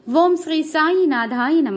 ఓం శ్రీ సాయినాథాయ నమ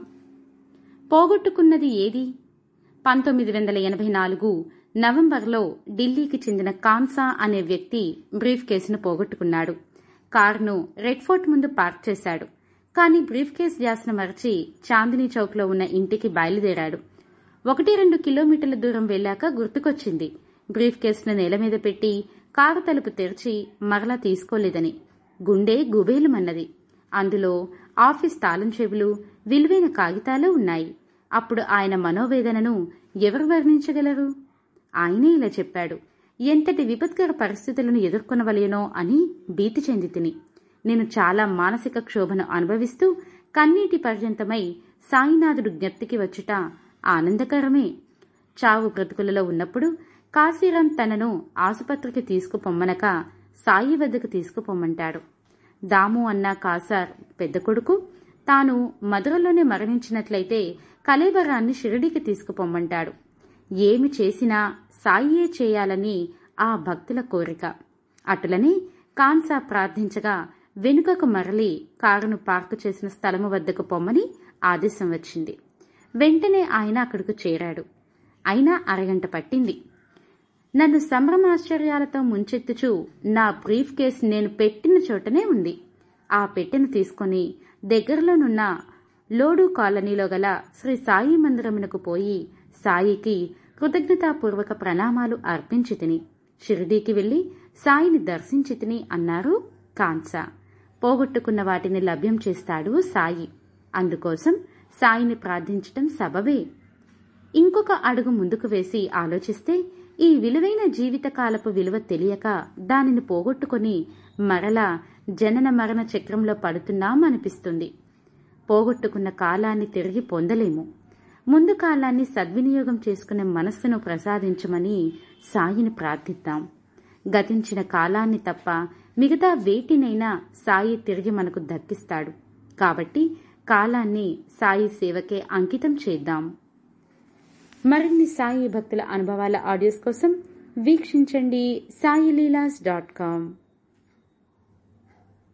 పోగొట్టుకున్నది ఏది పంతొమ్మిది వందల ఎనభై నాలుగు నవంబర్లో ఢిల్లీకి చెందిన కాన్సా అనే వ్యక్తి బ్రీఫ్ కేసును పోగొట్టుకున్నాడు కారును రెడ్ ఫోర్ట్ ముందు పార్క్ చేశాడు కానీ బ్రీఫ్ కేస్ ధ్యాసను మరచి చాందినీ చౌక్లో ఉన్న ఇంటికి బయలుదేరాడు ఒకటి రెండు కిలోమీటర్ల దూరం వెళ్ళాక గుర్తుకొచ్చింది బ్రీఫ్ కేసును నేల మీద పెట్టి కారు తలుపు తెరిచి మరలా తీసుకోలేదని గుండె గుబేలుమన్నది అందులో ఆఫీస్ తాళం చెవులు విలువైన కాగితాలు ఉన్నాయి అప్పుడు ఆయన మనోవేదనను ఎవరు వర్ణించగలరు ఆయనే ఇలా చెప్పాడు ఎంతటి విపత్కర పరిస్థితులను ఎదుర్కొనవలయనో అని భీతి చెంది తిని నేను చాలా మానసిక క్షోభను అనుభవిస్తూ కన్నీటి పర్యంతమై సాయినాథుడు జ్ఞప్తికి వచ్చుట ఆనందకరమే చావు బ్రతుకులలో ఉన్నప్పుడు కాశీరాం తనను ఆసుపత్రికి తీసుకుపొమ్మనక సాయి వద్దకు తీసుకుపొమ్మంటాడు దాము అన్న కాసార్ పెద్ద కొడుకు తాను మధురలోనే మరణించినట్లయితే కలేబరాన్ని షిరిడీకి తీసుకుపొమ్మంటాడు ఏమి చేసినా సాయియే చేయాలని ఆ భక్తుల కోరిక అటులని కాన్సా ప్రార్థించగా వెనుకకు మరలి కారును పార్కు చేసిన స్థలము వద్దకు పొమ్మని ఆదేశం వచ్చింది వెంటనే ఆయన అక్కడికి చేరాడు అయినా అరగంట పట్టింది నన్ను సంభ్రమాశ్చర్యాలతో ముంచెత్తుచూ నా బ్రీఫ్ కేస్ నేను పెట్టిన చోటనే ఉంది ఆ పెట్టెను తీసుకొని దగ్గరలోనున్న లోడు కాలనీలో గల శ్రీ సాయి మందిరమునకు పోయి సాయికి కృతజ్ఞతాపూర్వక ప్రణామాలు అర్పించి తిని షిరిడీకి వెళ్లి సాయిని దర్శించి తిని అన్నారు కాన్సా పోగొట్టుకున్న వాటిని లభ్యం చేస్తాడు సాయి అందుకోసం సాయిని ప్రార్థించటం సబబే ఇంకొక అడుగు ముందుకు వేసి ఆలోచిస్తే ఈ విలువైన జీవితకాలపు విలువ తెలియక దానిని పోగొట్టుకొని మరలా జనన మరణ చక్రంలో పడుతున్నాం అనిపిస్తుంది పోగొట్టుకున్న కాలాన్ని తిరిగి పొందలేము ముందు కాలాన్ని సద్వినియోగం చేసుకునే మనస్సును ప్రసాదించమని సాయిని ప్రార్థిద్దాం గతించిన కాలాన్ని తప్ప మిగతా వేటినైనా సాయి తిరిగి మనకు దక్కిస్తాడు కాబట్టి కాలాన్ని సాయి సేవకే అంకితం చేద్దాం మరిన్ని సాయి భక్తుల అనుభవాల ఆడియోస్ కోసం వీక్షించండి సాయిలీలాస్ డాట్ కామ్